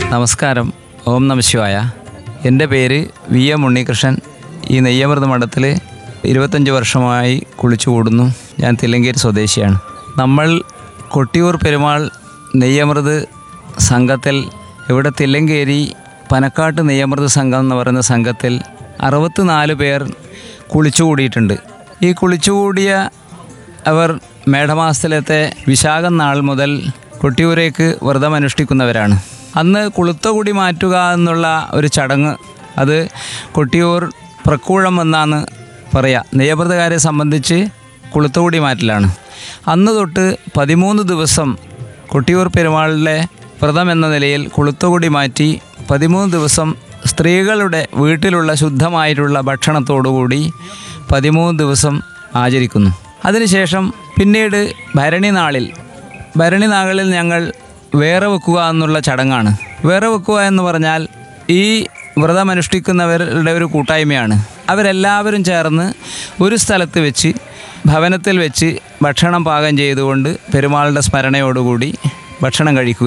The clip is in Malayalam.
നമസ്കാരം ഓം നമശിവായ എൻ്റെ പേര് വി എം ഉണ്ണികൃഷ്ണൻ ഈ നെയ്യമൃത മഠത്തിൽ ഇരുപത്തഞ്ച് വർഷമായി കുളിച്ചു കൂടുന്നു ഞാൻ തില്ലങ്കേരി സ്വദേശിയാണ് നമ്മൾ കൊട്ടിയൂർ പെരുമാൾ നെയ്യമൃത് സംഘത്തിൽ ഇവിടെ തില്ലങ്കേരി പനക്കാട്ട് നെയ്യമൃത് സംഘം എന്ന് പറയുന്ന സംഘത്തിൽ അറുപത്തിനാല് പേർ കുളിച്ചുകൂടിയിട്ടുണ്ട് ഈ കുളിച്ചുകൂടിയ അവർ മേടമാസത്തിലത്തെ വിശാഖം നാൾ മുതൽ കൊട്ടിയൂരേക്ക് വ്രതം അനുഷ്ഠിക്കുന്നവരാണ് അന്ന് കുളുത്തകുടി മാറ്റുക എന്നുള്ള ഒരു ചടങ്ങ് അത് കൊട്ടിയൂർ പ്രക്കൂഴം എന്നാണ് പറയുക നെയ്യവ്രതകാരെ സംബന്ധിച്ച് കുളുത്തകുടി മാറ്റലാണ് അന്ന് തൊട്ട് പതിമൂന്ന് ദിവസം കൊട്ടിയൂർ പെരുമാളിലെ വ്രതം എന്ന നിലയിൽ കുളുത്തകുടി മാറ്റി പതിമൂന്ന് ദിവസം സ്ത്രീകളുടെ വീട്ടിലുള്ള ശുദ്ധമായിട്ടുള്ള ഭക്ഷണത്തോടുകൂടി പതിമൂന്ന് ദിവസം ആചരിക്കുന്നു അതിനുശേഷം പിന്നീട് ഭരണി നാളിൽ ഭരണി നാളിൽ ഞങ്ങൾ വേറെ വെക്കുക എന്നുള്ള ചടങ്ങാണ് വേറെ വെക്കുക എന്ന് പറഞ്ഞാൽ ഈ വ്രതമനുഷ്ഠിക്കുന്നവരുടെ ഒരു കൂട്ടായ്മയാണ് അവരെല്ലാവരും ചേർന്ന് ഒരു സ്ഥലത്ത് വെച്ച് ഭവനത്തിൽ വെച്ച് ഭക്ഷണം പാകം ചെയ്തുകൊണ്ട് പെരുമാളുടെ സ്മരണയോടുകൂടി ഭക്ഷണം കഴിക്കുക